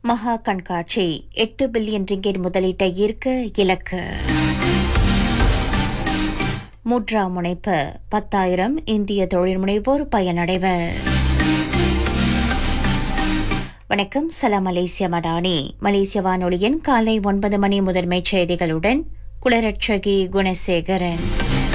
மகா கண்காட்சி எட்டு பில்லியன் ரிங்கெட் முதலீட்டை ஈர்க்க இலக்கு முத்ரா முனைப்பு பத்தாயிரம் இந்திய தொழில் முனைவோர் பயனடைவர் வணக்கம் சலாம் மலேசிய மடானி மலேசிய வானொலியின் காலை ஒன்பது மணி முதன்மைச் செய்திகளுடன் குளரட்சகி குணசேகரன்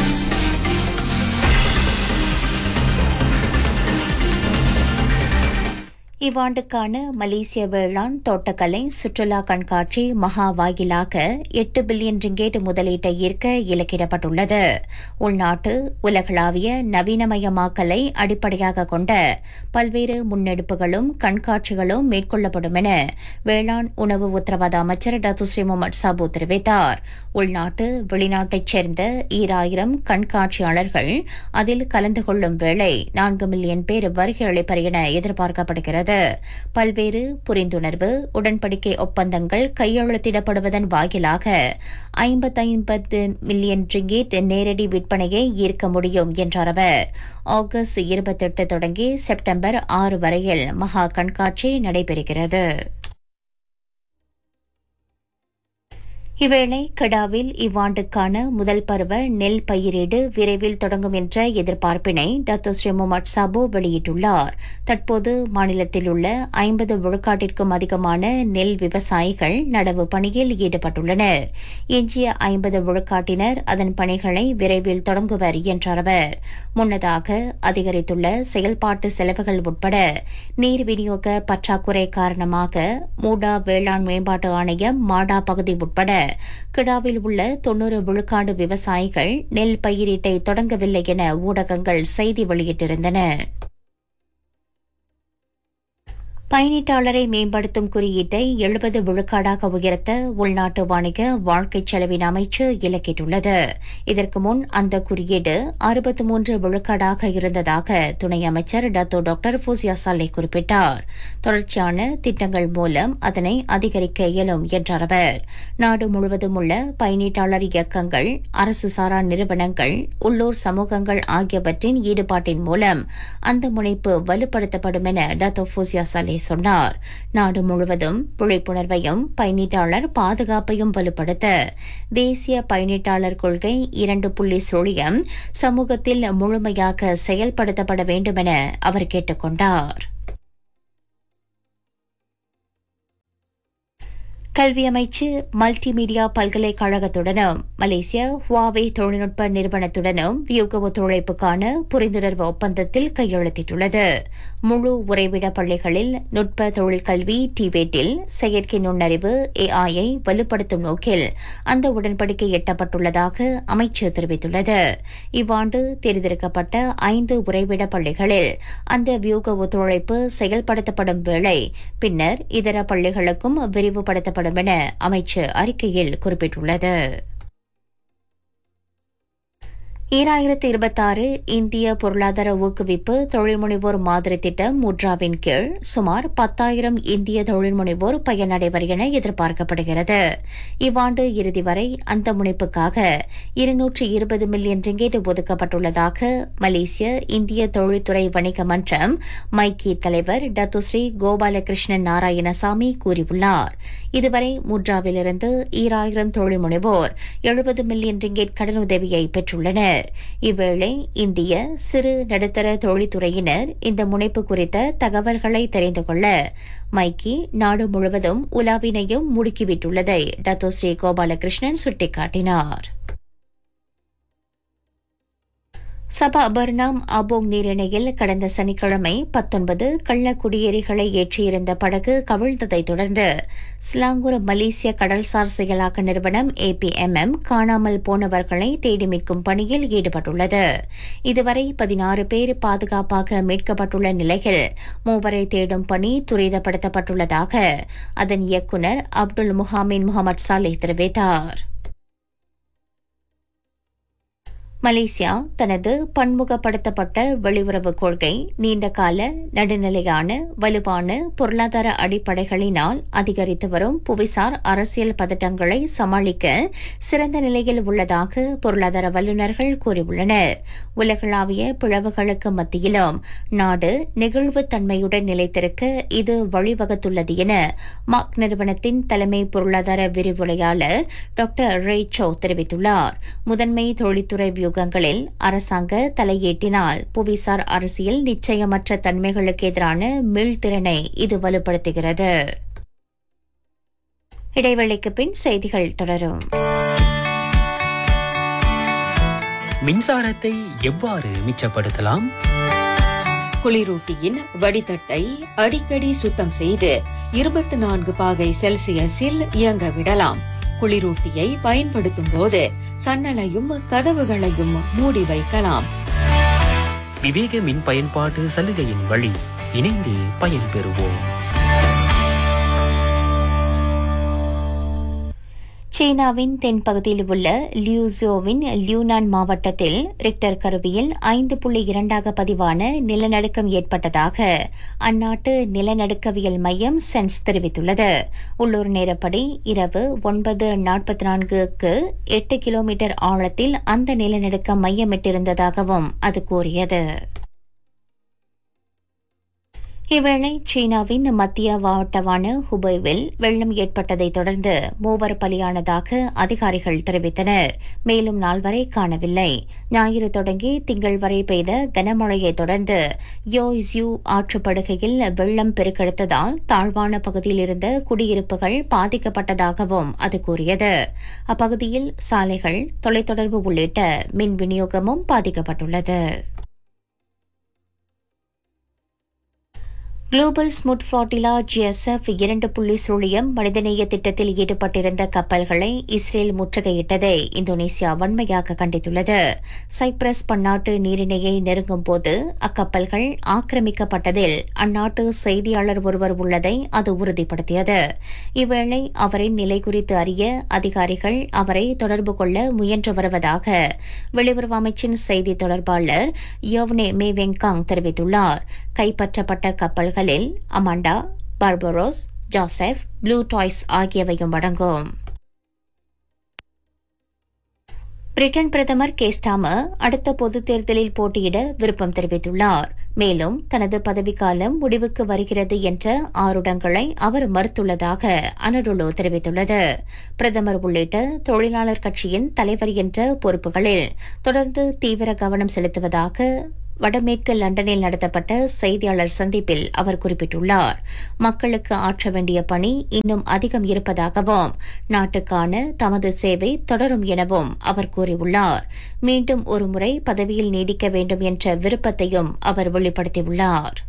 இவ்வாண்டுக்கான மலேசிய வேளாண் தோட்டக்கலை சுற்றுலா கண்காட்சி மகா வாயிலாக எட்டு பில்லியன் ரிங்கேட் முதலீட்டை ஈர்க்க இலக்கிடப்பட்டுள்ளது உள்நாட்டு உலகளாவிய நவீனமயமாக்கலை அடிப்படையாக கொண்ட பல்வேறு முன்னெடுப்புகளும் கண்காட்சிகளும் மேற்கொள்ளப்படும் என வேளாண் உணவு உத்தரவாத அமைச்சர் டத்து ஸ்ரீ முகமது சாபு தெரிவித்தார் உள்நாட்டு வெளிநாட்டைச் சேர்ந்த ஈராயிரம் கண்காட்சியாளர்கள் அதில் கலந்து கொள்ளும் வேளை நான்கு மில்லியன் பேர் வருகை அளிப்பர் என எதிர்பார்க்கப்படுகிறது பல்வேறு புரிந்துணர்வு உடன்படிக்கை ஒப்பந்தங்கள் கையெழுத்திடப்படுவதன் வாயிலாக ஐம்பத்தைம்பது மில்லியன் ரிங்கேட் நேரடி விற்பனையை ஈர்க்க முடியும் என்றார் அவர் ஆகஸ்ட் இருபத்தெட்டு தொடங்கி செப்டம்பர் ஆறு வரையில் மகா கண்காட்சி நடைபெறுகிறது இவ்வேளை கடாவில் இவ்வாண்டுக்கான முதல் பருவ நெல் பயிரீடு விரைவில் தொடங்கும் என்ற எதிர்பார்ப்பினை டாக்டர் ஸ்ரீ முகமது சாபு வெளியிட்டுள்ளார் தற்போது மாநிலத்தில் உள்ள ஐம்பது விழுக்காட்டிற்கும் அதிகமான நெல் விவசாயிகள் நடவு பணியில் ஈடுபட்டுள்ளனர் எஞ்சிய ஐம்பது விழுக்காட்டினர் அதன் பணிகளை விரைவில் தொடங்குவர் என்றார் அவர் முன்னதாக அதிகரித்துள்ள செயல்பாட்டு செலவுகள் உட்பட நீர் விநியோக பற்றாக்குறை காரணமாக மூடா வேளாண் மேம்பாட்டு ஆணையம் மாடா பகுதி உட்பட கிடாவில் உள்ள தொன்னூறு விழுக்காடு விவசாயிகள் நெல் பயிரீட்டை தொடங்கவில்லை என ஊடகங்கள் செய்தி வெளியிட்டிருந்தன பயணீட்டாளரை மேம்படுத்தும் குறியீட்டை எழுபது விழுக்காடாக உயர்த்த உள்நாட்டு வாணிக வாழ்க்கை செலவின் அமைச்சு இலக்கிட்டுள்ளது இதற்கு முன் அந்த குறியீடு அறுபத்தி மூன்று விழுக்காடாக இருந்ததாக துணை அமைச்சர் டத்தோ டாக்டர் ஃபூசியா சாலே குறிப்பிட்டார் தொடர்ச்சியான திட்டங்கள் மூலம் அதனை அதிகரிக்க இயலும் என்றார் அவர் நாடு முழுவதும் உள்ள பயணீட்டாளர் இயக்கங்கள் அரசு சாரா நிறுவனங்கள் உள்ளூர் சமூகங்கள் ஆகியவற்றின் ஈடுபாட்டின் மூலம் அந்த முனைப்பு வலுப்படுத்தப்படும் என டத்தோ ஃபூசியா சாலே சொன்னார் நாடு முழுவதும் விழிப்புணர்வையும் பயணீட்டாளர் பாதுகாப்பையும் வலுப்படுத்த தேசிய பயணீட்டாளர் கொள்கை இரண்டு புள்ளி சுழியம் சமூகத்தில் முழுமையாக செயல்படுத்தப்பட வேண்டும் என அவர் கேட்டுக் கொண்டார் கல்வி அமைச்சு மல்டிமீடியா பல்கலைக்கழகத்துடனும் மலேசிய ஹுவாவே தொழில்நுட்ப நிறுவனத்துடனும் வியூக ஒத்துழைப்புக்கான புரிந்துணர்வு ஒப்பந்தத்தில் கையெழுத்திட்டுள்ளது முழு உறைவிட பள்ளிகளில் நுட்ப தொழிற்கல்வி டிபேட்டில் செயற்கை நுண்ணறிவு ஏஐயை வலுப்படுத்தும் நோக்கில் அந்த உடன்படிக்கை எட்டப்பட்டுள்ளதாக அமைச்சு தெரிவித்துள்ளது இவ்வாண்டு தேர்ந்தெடுக்கப்பட்ட ஐந்து உறைவிட பள்ளிகளில் அந்த வியூக ஒத்துழைப்பு செயல்படுத்தப்படும் வேளை பின்னர் இதர பள்ளிகளுக்கும் விரிவுபடுத்தப்படும் செயல்படும் என அமைச்சு அறிக்கையில் குறிப்பிட்டுள்ளது ஈராயிரத்து இருபத்தாறு இந்திய பொருளாதார ஊக்குவிப்பு தொழில்முனைவோர் மாதிரி திட்டம் முட்ராவின் கீழ் சுமார் பத்தாயிரம் இந்திய தொழில்முனைவோர் பயனடைவர் என எதிர்பார்க்கப்படுகிறது இவ்வாண்டு இறுதி வரை அந்த முனைப்புக்காக இருநூற்று இருபது மில்லியன் ரிங்கேட் ஒதுக்கப்பட்டுள்ளதாக மலேசிய இந்திய தொழில்துறை வணிக மன்றம் மைக்கி தலைவர் டத்துஸ்ரீ கோபாலகிருஷ்ணன் நாராயணசாமி கூறியுள்ளார் இதுவரை முட்ராவிலிருந்து ஈராயிரம் தொழில் முனைவோர் எழுபது மில்லியன் ரிங்கேட் கடனுதவியை பெற்றுள்ளனர் இவ்வேளை இந்திய சிறு நடுத்தர தொழில்துறையினர் இந்த முனைப்பு குறித்த தகவல்களை தெரிந்து கொள்ள மைக்கி நாடு முழுவதும் உலாவினையும் முடுக்கிவிட்டுள்ளதை டத்தோ ஸ்ரீ கோபாலகிருஷ்ணன் சுட்டிக்காட்டினார் சபா அபர்ணாம் அபோங் நீரிணையில் கடந்த சனிக்கிழமை பத்தொன்பது கள்ள குடியேறிகளை ஏற்றியிருந்த படகு கவிழ்ந்ததை தொடர்ந்து சிலாங்கூர் மலேசிய கடல்சார் செயலாக்க நிறுவனம் ஏபிஎம்எம் காணாமல் போனவர்களை தேடி மீட்கும் பணியில் ஈடுபட்டுள்ளது இதுவரை பதினாறு பேர் பாதுகாப்பாக மீட்கப்பட்டுள்ள நிலையில் மூவரை தேடும் பணி துரிதப்படுத்தப்பட்டுள்ளதாக அதன் இயக்குநர் அப்துல் முஹாமின் முகமது சாலே தெரிவித்தார் மலேசியா தனது பன்முகப்படுத்தப்பட்ட வெளியுறவு கொள்கை நீண்டகால நடுநிலையான வலுவான பொருளாதார அடிப்படைகளினால் அதிகரித்து வரும் புவிசார் அரசியல் பதட்டங்களை சமாளிக்க சிறந்த நிலையில் உள்ளதாக பொருளாதார வல்லுநர்கள் கூறியுள்ளனர் உலகளாவிய பிளவுகளுக்கு மத்தியிலும் நாடு நெகிழ்வுத்தன்மையுடன் நிலைத்திருக்க இது வழிவகுத்துள்ளது என மாக் நிறுவனத்தின் தலைமை பொருளாதார விரிவுரையாளர் டாக்டர் ரே சோ தெரிவித்துள்ளார் முதன்மை தொழில்துறை வியூகங்களில் அரசாங்க தலையீட்டினால் புவிசார் அரசியல் நிச்சயமற்ற தன்மைகளுக்கு எதிரான மீள்திறனை இது வலுப்படுத்துகிறது இடைவெளிக்கு பின் செய்திகள் தொடரும் மின்சாரத்தை எவ்வாறு மிச்சப்படுத்தலாம் குளிரூட்டியின் வடிதட்டை அடிக்கடி சுத்தம் செய்து இருபத்தி நான்கு பாகை செல்சியஸில் இயங்க விடலாம் குளிரூட்டியை பயன்படுத்தும் போது சன்னலையும் கதவுகளையும் மூடி வைக்கலாம் விவேக மின் பயன்பாட்டு சலுகையின் வழி இணைந்து பயன்பெறுவோம் சீனாவின் தென்பகுதியில் உள்ள லியூசோவின் லியூனான் மாவட்டத்தில் ரிக்டர் கருவியில் ஐந்து புள்ளி இரண்டாக பதிவான நிலநடுக்கம் ஏற்பட்டதாக அந்நாட்டு நிலநடுக்கவியல் மையம் சென்ஸ் தெரிவித்துள்ளது உள்ளூர் நேரப்படி இரவு ஒன்பது நாற்பத்தி நான்குக்கு எட்டு கிலோமீட்டர் ஆழத்தில் அந்த நிலநடுக்கம் மையமிட்டிருந்ததாகவும் அது கூறியது இவ்வேளை சீனாவின் மத்திய மாவட்டமான ஹுபைவில் வெள்ளம் ஏற்பட்டதைத் தொடர்ந்து மூவர் பலியானதாக அதிகாரிகள் தெரிவித்தனர் மேலும் நால்வரை காணவில்லை ஞாயிறு தொடங்கி திங்கள் வரை பெய்த கனமழையைத் தொடர்ந்து யோய்ஸ்யூ ஆற்றுப்படுகையில் வெள்ளம் பெருக்கெடுத்ததால் தாழ்வான பகுதியில் இருந்த குடியிருப்புகள் பாதிக்கப்பட்டதாகவும் அது கூறியது அப்பகுதியில் சாலைகள் தொலைத்தொடர்பு உள்ளிட்ட மின் விநியோகமும் பாதிக்கப்பட்டுள்ளது குளோபல் ஸ்முட் ஃபிளாட்டிலா ஜிஎஸ்எஃப் இரண்டு புள்ளி சுழியம் மனிதநேய திட்டத்தில் ஈடுபட்டிருந்த கப்பல்களை இஸ்ரேல் முற்றுகையிட்டதை இந்தோனேசியா வன்மையாக கண்டித்துள்ளது சைப்ரஸ் பன்னாட்டு நீரிணையை நெருங்கும் போது அக்கப்பல்கள் ஆக்கிரமிக்கப்பட்டதில் அந்நாட்டு செய்தியாளர் ஒருவர் உள்ளதை அது உறுதிப்படுத்தியது இவ்வேளை அவரின் நிலை குறித்து அறிய அதிகாரிகள் அவரை தொடர்பு கொள்ள முயன்று வருவதாக வெளியுறவு அமைச்சின் செய்தி தொடர்பாளர் யோவ்னே மே வெங்காங் தெரிவித்துள்ளார் கைப்பற்றப்பட்ட கப்பல்களில் Amanda Barbaros Joseph Blue Toys ஆகியவையும் அடங்கும் பிரிட்டன் பிரதமர் கேஸ்டாமர் அடுத்த பொதுத் தேர்தலில் போட்டியிட விருப்பம் தெரிவித்துள்ளார் மேலும் தனது பதவிக்காலம் முடிவுக்கு வருகிறது என்ற ஆருடங்களை அவர் மறுத்துள்ளதாக அனடுலோ தெரிவித்துள்ளது பிரதமர் உள்ளிட்ட தொழிலாளர் கட்சியின் தலைவர் என்ற பொறுப்புகளில் தொடர்ந்து தீவிர கவனம் செலுத்துவதாக வடமேற்கு லண்டனில் நடத்தப்பட்ட செய்தியாளர் சந்திப்பில் அவர் குறிப்பிட்டுள்ளார் மக்களுக்கு ஆற்ற வேண்டிய பணி இன்னும் அதிகம் இருப்பதாகவும் நாட்டுக்கான தமது சேவை தொடரும் எனவும் அவர் கூறியுள்ளார் மீண்டும் ஒருமுறை பதவியில் நீடிக்க வேண்டும் என்ற விருப்பத்தையும் அவர் வெளிப்படுத்தியுள்ளார்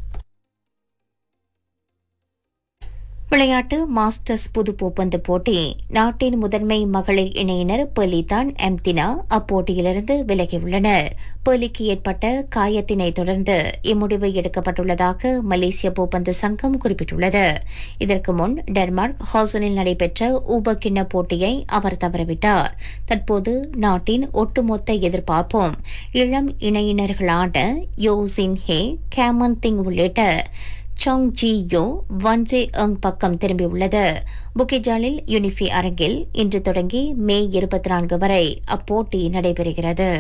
விளையாட்டு மாஸ்டர்ஸ் புது பூப்பந்து போட்டி நாட்டின் முதன்மை மகளிர் இணையினர் பெலிதான் எம்தினா அப்போட்டியிலிருந்து விலகியுள்ளனர் பெலிக்கு ஏற்பட்ட காயத்தினை தொடர்ந்து இம்முடிவு எடுக்கப்பட்டுள்ளதாக மலேசிய பூப்பந்து சங்கம் குறிப்பிட்டுள்ளது இதற்கு முன் டென்மார்க் ஹாசனில் நடைபெற்ற ஊபக்கிண்ண போட்டியை அவர் தவறவிட்டார் தற்போது நாட்டின் ஒட்டுமொத்த எதிர்பார்ப்பும் இளம் இணையினர்களான Yeo Chin Hei Kemen Ting உள்ளிட்ட Chang Ji Yeo Wanse Ang பக்கம் திரும்பியுள்ளது புக்கிஜாலில் யூனிஃபி அரங்கில் இன்று தொடங்கி மே இருபத்தி நான்கு வரை அப்போட்டி நடைபெறுகிறது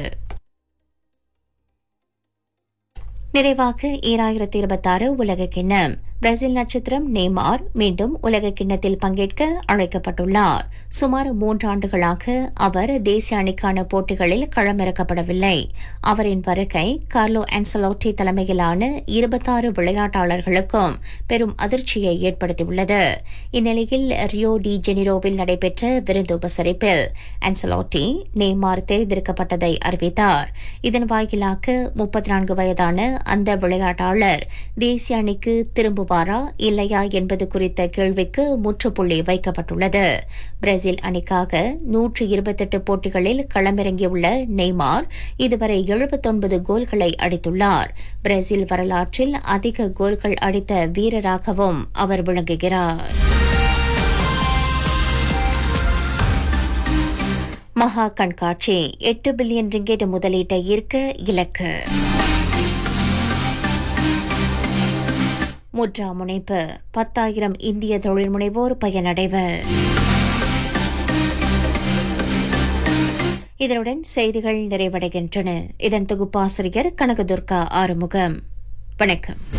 நிறைவாக ஈராயிரத்தி இருபத்தாறு உலக கிண்ணம் பிரேசில் நட்சத்திரம் நேமார் மீண்டும் உலக கிண்ணத்தில் பங்கேற்க அழைக்கப்பட்டுள்ளார் சுமார் மூன்றாண்டுகளாக அவர் தேசிய அணிக்கான போட்டிகளில் களமிறக்கப்படவில்லை அவரின் வருகை கார்லோ ஆன்சலோட்டி தலைமையிலான இருபத்தாறு விளையாட்டாளர்களுக்கும் பெரும் அதிர்ச்சியை ஏற்படுத்தியுள்ளது இந்நிலையில் ரியோ டி ஜெனிரோவில் நடைபெற்ற விருந்து உபசரிப்பில் ஆன்சலோட்டி நேமார் தேர்ந்தெடுக்கப்பட்டதை அறிவித்தார் இதன் வாயிலாக முப்பத்தி நான்கு வயதான அந்த விளையாட்டாளர் தேசிய அணிக்கு திரும்புவாரா இல்லையா என்பது குறித்த கேள்விக்கு முற்றுப்புள்ளி வைக்கப்பட்டுள்ளது பிரேசில் அணிக்காக நூற்று இருபத்தெட்டு போட்டிகளில் களமிறங்கியுள்ள நெய்மார் இதுவரை எழுபத்தொன்பது கோல்களை அடித்துள்ளார் பிரேசில் வரலாற்றில் அதிக கோல்கள் அடித்த வீரராகவும் அவர் விளங்குகிறார் மகா கண்காட்சி எட்டு பில்லியன் ரிங்கெட் முதலீட்டை ஈர்க்க இலக்கு முத்ரா முனைப்பு பத்தாயிரம் இந்திய தொழில் முனைவோர் பயனடைவர் இதனுடன் செய்திகள் நிறைவடைகின்றன இதன் தொகுப்பாசிரியர் கனகதுர்கா ஆறுமுகம் வணக்கம்